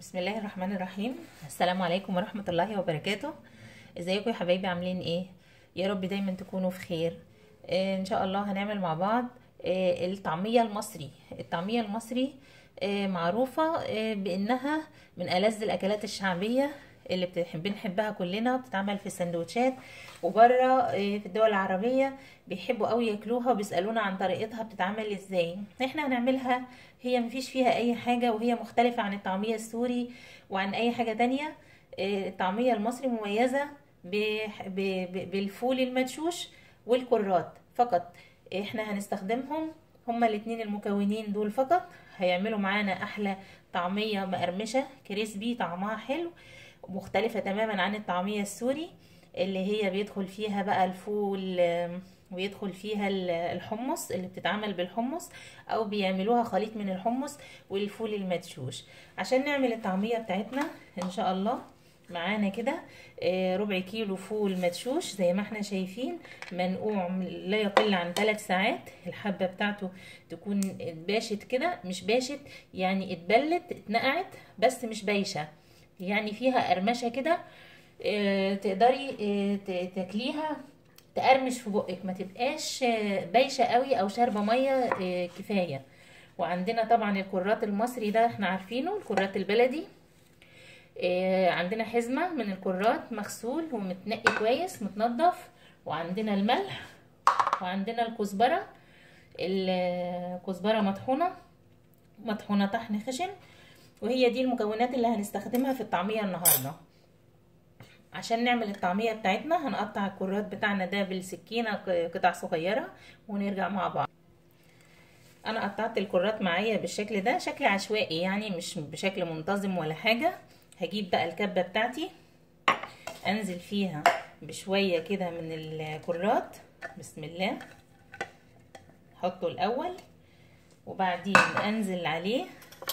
بسم الله الرحمن الرحيم السلام عليكم ورحمة الله وبركاته ازيكم يا حبايبي عاملين ايه يا رب دايما تكونوا في خير آه ان شاء الله هنعمل مع بعض آه الطعمية المصري الطعمية المصري آه معروفة آه بانها من ألذ الاكلات الشعبية اللي بتحب بنحبها كلنا بتتعمل في السندوتشات وبره آه في الدول العربية بيحبوا قوي ياكلوها وبيسألونا عن طريقتها بتتعمل ازاي احنا هنعملها هي مفيش فيها اي حاجة وهي مختلفة عن الطعمية السوري وعن اي حاجة تانية آه، الطعمية المصري مميزة ب- ب- ب- بالفول المدشوش والكرات فقط احنا هنستخدمهم هما الاتنين المكونين دول فقط هيعملوا معانا احلى طعمية مقرمشة كريسبي طعمها حلو مختلفة تماما عن الطعمية السوري اللي هي بيدخل فيها بقى الفول آم، ويدخل فيها ال- الحمص اللي بتتعمل بالحمص او بيعملوها خليط من الحمص والفول المدشوش عشان نعمل الطعمية بتاعتنا ان شاء الله معانا كده آه، ربع كيلو فول مدشوش زي ما احنا شايفين منقوع لا يقل عن ثلاث ساعات الحبة بتاعته تكون باشت كده مش باشت يعني اتبلت اتنقعت بس مش بايشة يعني فيها قرمشة كده آه، تقدري آه، ت- تاكليها تقرمش في بقك ما تبقاش آه، بايشة قوي او شاربة مية آه، كفاية وعندنا طبعا الكرات المصري ده احنا عارفينه الكرات البلدي آه، عندنا حزمة من الكرات مغسول ومتنقي كويس متنضف وعندنا الملح وعندنا الكزبرة الكزبرة مطحونة مطحونة طحن خشن وهي دي المكونات اللي هنستخدمها في الطعمية النهاردة عشان نعمل الطعمية بتاعتنا هنقطع الكرات بتاعنا ده بالسكينة قطع صغيرة ونرجع مع بعض انا قطعت الكرات معايا بالشكل ده شكل عشوائي يعني مش بشكل منتظم ولا حاجة هجيب بقى الكبة بتاعتي انزل فيها بشوية كده من الكرات بسم الله احطه الاول وبعدين انزل عليه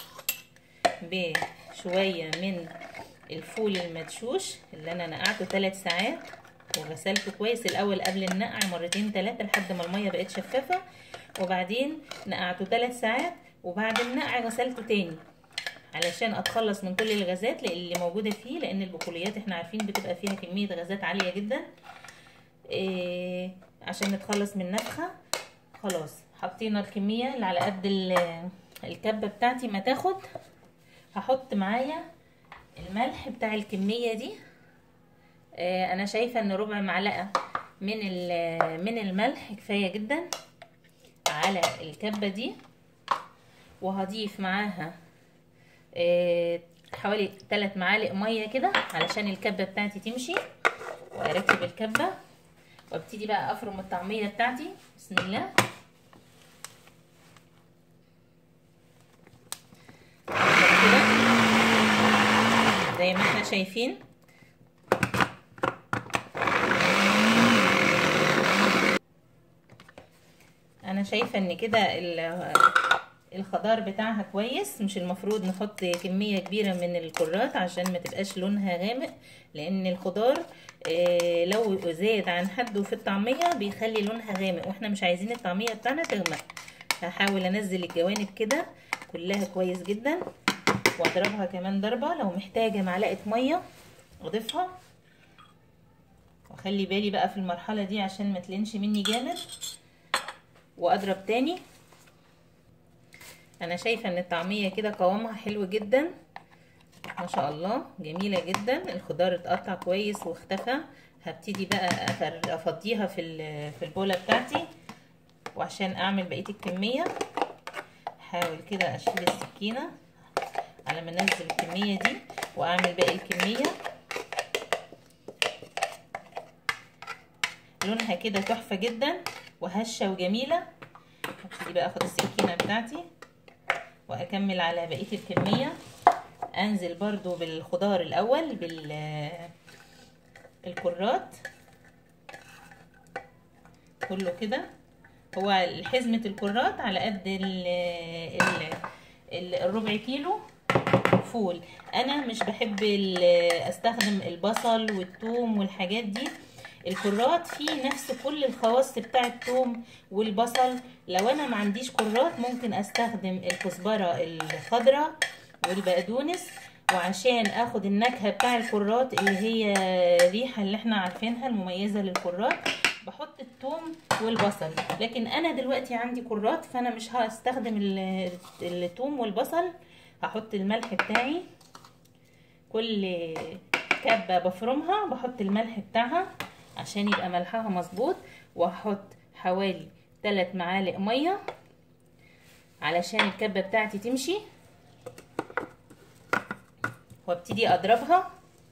بشوية من الفول المدشوش اللي انا نقعته ثلاث ساعات وغسلته كويس الاول قبل النقع مرتين ثلاثة لحد ما المية بقت شفافة وبعدين نقعته ثلاث ساعات وبعد النقع غسلته تاني علشان اتخلص من كل الغازات اللي موجودة فيه لان البقوليات احنا عارفين بتبقى فيها كمية غازات عالية جدا إيه عشان نتخلص من نفخة خلاص حطينا الكمية اللي على قد الكبة بتاعتي ما تاخد هحط معايا الملح بتاع الكمية دي إيه انا شايفة ان ربع معلقة من من الملح كفاية جدا على الكبة دي وهضيف معاها إيه حوالي 3 معالق ميه كده علشان الكبه بتاعتي تمشي واركب الكبه وابتدي بقى افرم الطعميه بتاعتي بسم الله كده زي ما احنا شايفين انا شايفه ان كده الخضار بتاعها كويس مش المفروض نحط كمية كبيرة من الكرات عشان ما تبقاش لونها غامق لان الخضار اه لو زاد عن حده في الطعمية بيخلي لونها غامق واحنا مش عايزين الطعمية بتاعنا تغمق هحاول انزل الجوانب كده كلها كويس جدا واضربها كمان ضربة لو محتاجة معلقة مية اضيفها واخلي بالي بقى في المرحلة دي عشان ما تلينش مني جامد واضرب تاني انا شايفه ان الطعميه كده قوامها حلو جدا ما شاء الله جميله جدا الخضار اتقطع كويس واختفى هبتدي بقى افضيها في في البوله بتاعتي وعشان اعمل بقيه الكميه احاول كده اشيل السكينه على ما انزل الكميه دي واعمل باقي الكميه لونها كده تحفه جدا وهشه وجميله هبتدي بقى اخد السكينه بتاعتي واكمل على بقيه الكميه انزل برضو بالخضار الاول بالكرات كله كده هو حزمه الكرات على قد ال ال الربع كيلو فول انا مش بحب استخدم البصل والثوم والحاجات دي الكرات فيه نفس كل الخواص بتاع الثوم والبصل لو انا ما عنديش كرات ممكن استخدم الكزبره الخضراء والبقدونس وعشان اخد النكهه بتاع الكرات اللي هي الريحه اللي احنا عارفينها المميزه للكرات بحط الثوم والبصل لكن انا دلوقتي عندي كرات فانا مش هستخدم الثوم والبصل هحط الملح بتاعي كل كبه بفرمها بحط الملح بتاعها عشان يبقى ملحها مظبوط وهحط حوالي 3 معالق ميه علشان الكبه بتاعتي تمشي وابتدي اضربها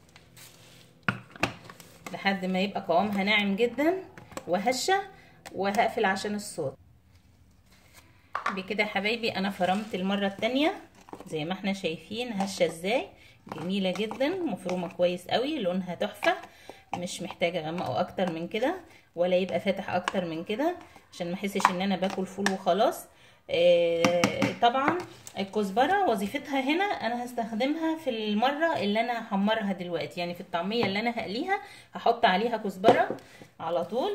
لحد ما يبقى قوامها ناعم جدا وهشه وهقفل عشان الصوت بكده يا حبايبي انا فرمت المره التانية زي ما احنا شايفين هشه ازاي جميله جدا مفرومه كويس قوي لونها تحفه مش محتاجه اغمقه اكتر من كده ولا يبقى فاتح اكتر من كده عشان ما احسش ان انا باكل فول وخلاص طبعا الكزبره وظيفتها هنا انا هستخدمها في المره اللي انا هحمرها دلوقتي يعني في الطعميه اللي انا هقليها هحط عليها كزبره على طول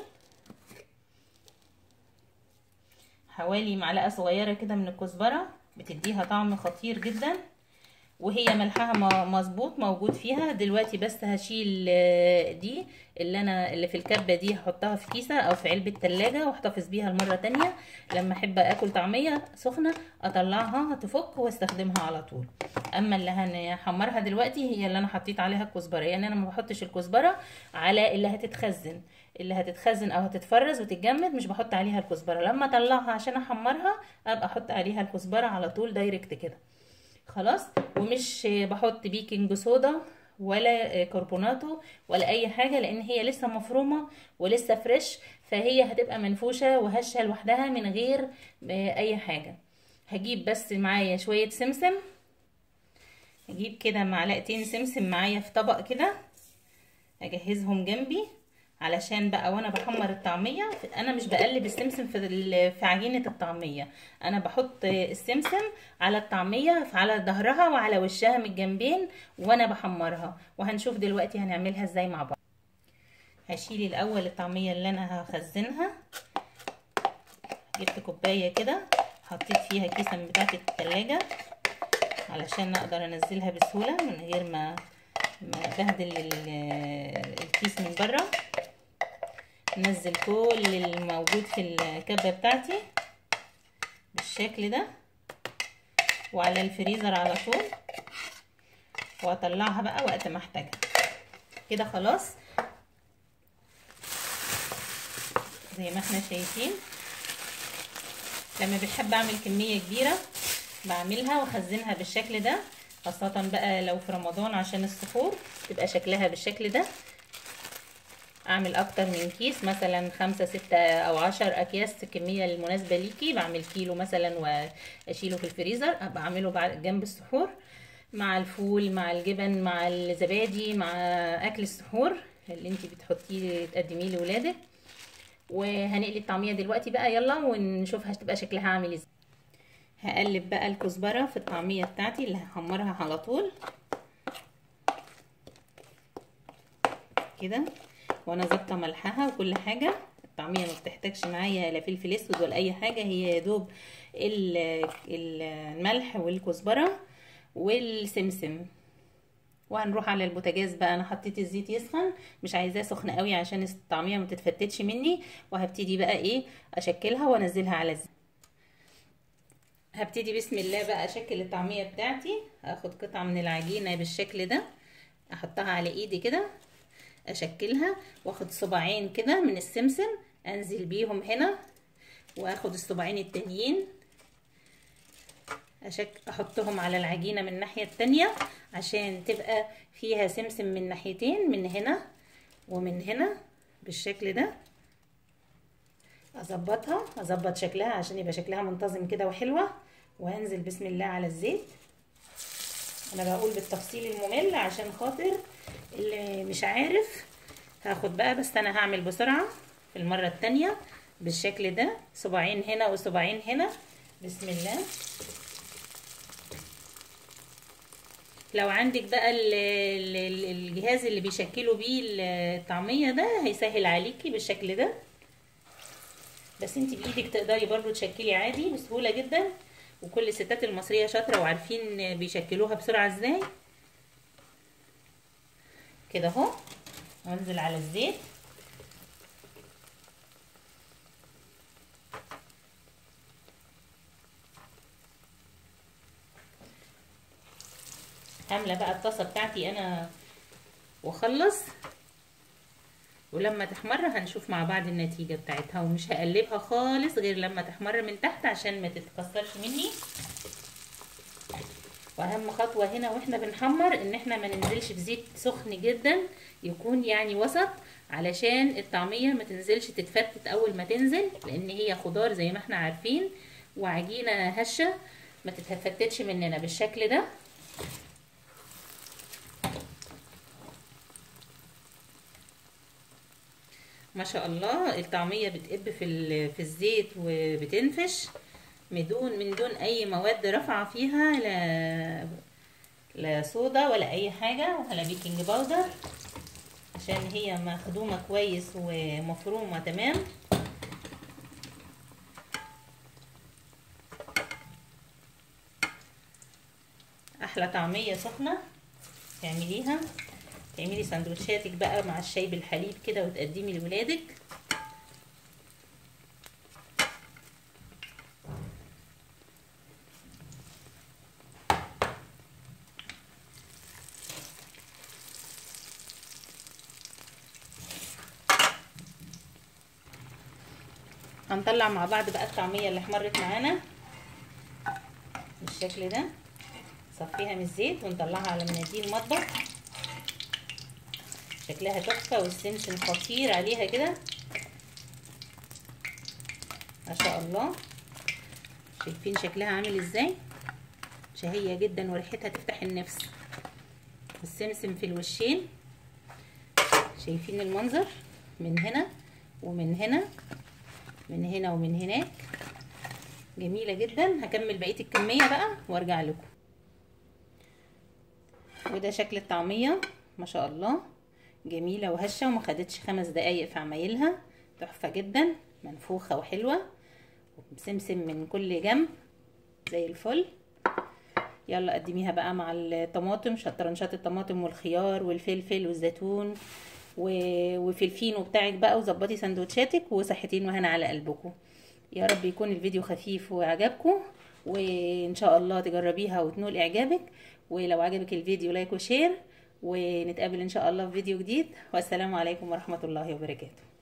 حوالي معلقه صغيره كده من الكزبره بتديها طعم خطير جدا وهي ملحها مظبوط موجود فيها دلوقتي بس هشيل دي اللي انا اللي في الكبه دي هحطها في كيسه او في علبه تلاجة واحتفظ بيها المره تانية لما احب اكل طعميه سخنه اطلعها تفك واستخدمها على طول اما اللي هنحمرها دلوقتي هي اللي انا حطيت عليها الكزبره يعني انا ما بحطش الكزبره على اللي هتتخزن اللي هتتخزن او هتتفرز وتتجمد مش بحط عليها الكزبره لما اطلعها عشان احمرها ابقى احط عليها الكزبره على طول دايركت كده خلاص ومش بحط بيكنج صودا ولا كربوناتو ولا اي حاجه لان هي لسه مفرومه ولسه فريش فهي هتبقى منفوشه وهشه لوحدها من غير اي حاجه هجيب بس معايا شويه سمسم هجيب كده معلقتين سمسم معايا في طبق كده اجهزهم جنبي علشان بقى وانا بحمر الطعميه انا مش بقلب السمسم في في عجينه الطعميه انا بحط السمسم على الطعميه على ظهرها وعلى وشها من الجنبين وانا بحمرها وهنشوف دلوقتي هنعملها ازاي مع بعض هشيل الاول الطعميه اللي انا هخزنها جبت كوبايه كده حطيت فيها كيسه من بتاعه التلاجة علشان اقدر انزلها بسهوله من غير ما ما بهدل الكيس من بره نزل كل الموجود في الكبه بتاعتي بالشكل ده وعلى الفريزر على طول واطلعها بقى وقت ما احتاجها كده خلاص زي ما احنا شايفين لما بحب اعمل كميه كبيره بعملها واخزنها بالشكل ده خاصة بقى لو في رمضان عشان السحور تبقى شكلها بالشكل ده اعمل اكتر من كيس مثلا خمسة ستة او عشر اكياس الكمية المناسبة ليكي بعمل كيلو مثلا واشيله في الفريزر ابقى اعمله بعد جنب السحور مع الفول مع الجبن مع الزبادي مع اكل السحور اللي انتي بتحطيه تقدميه لولادك وهنقلي الطعمية دلوقتي بقى يلا ونشوف هتبقى شكلها عامل ازاي هقلب بقى الكزبرة في الطعمية بتاعتي اللي هحمرها على طول كده وانا ظابطه ملحها وكل حاجه الطعميه ما بتحتاجش معايا لا فلفل اسود ولا اي حاجه هي يا دوب الملح والكزبره والسمسم وهنروح على البوتاجاز بقى انا حطيت الزيت يسخن مش عايزاه سخن قوي عشان الطعميه ما تتفتتش مني وهبتدي بقى ايه اشكلها وانزلها على الزيت هبتدي بسم الله بقى اشكل الطعميه بتاعتي هاخد قطعه من العجينه بالشكل ده احطها على ايدي كده اشكلها واخد صباعين كده من السمسم انزل بيهم هنا واخد الصباعين التانيين أشك... احطهم على العجينه من الناحيه التانية عشان تبقى فيها سمسم من ناحيتين من هنا ومن هنا بالشكل ده اظبطها اظبط شكلها عشان يبقى شكلها منتظم كده وحلوه وهنزل بسم الله على الزيت انا بقول بالتفصيل الممل عشان خاطر اللي مش عارف هاخد بقى بس انا هعمل بسرعه في المره التانية بالشكل ده صباعين هنا وصباعين هنا بسم الله لو عندك بقى الجهاز اللي بيشكلوا بيه الطعميه ده هيسهل عليكي بالشكل ده بس انت بايدك تقدري برضو تشكلي عادي بسهوله جدا وكل الستات المصريه شاطره وعارفين بيشكلوها بسرعه ازاي كده اهو وانزل على الزيت هامله بقى الطاسه بتاعتي انا واخلص ولما تحمر هنشوف مع بعض النتيجة بتاعتها ومش هقلبها خالص غير لما تحمر من تحت عشان ما تتكسرش مني واهم خطوة هنا واحنا بنحمر ان احنا ما ننزلش في زيت سخن جدا يكون يعني وسط علشان الطعمية ما تنزلش تتفتت اول ما تنزل لان هي خضار زي ما احنا عارفين وعجينة هشة ما تتفتتش مننا بالشكل ده ما شاء الله الطعمية بتقب في في الزيت وبتنفش من دون من دون اي مواد رافعة فيها لا لا صودا ولا اي حاجة ولا بيكنج باودر عشان هي مخدومة كويس ومفرومة تمام احلى طعمية سخنة تعمليها تعملي سندوتشاتك بقى مع الشاي بالحليب كده وتقدمي لولادك هنطلع مع بعض بقى الطعميه اللي احمرت معانا بالشكل ده نصفيها من الزيت ونطلعها على مناديل مطبخ شكلها تحفة والسمسم خطير عليها كده ما شاء الله شايفين شكلها عامل ازاي شهية جدا وريحتها تفتح النفس السمسم في الوشين شايفين المنظر من هنا ومن هنا من هنا ومن هناك جميلة جدا هكمل بقية الكمية بقى وارجع لكم وده شكل الطعمية ما شاء الله جميلة وهشة وما خدتش خمس دقايق في عمايلها تحفة جدا منفوخة وحلوة ومسمسم من كل جنب زي الفل يلا قدميها بقى مع الطماطم شطرنشات الطماطم والخيار والفلفل والزيتون و... وفي الفينو بتاعك بقى وظبطي سندوتشاتك وصحتين وهنا على قلبكم يا رب يكون الفيديو خفيف وعجبكم وان شاء الله تجربيها وتنول اعجابك ولو عجبك الفيديو لايك وشير ونتقابل ان شاء الله في فيديو جديد والسلام عليكم ورحمه الله وبركاته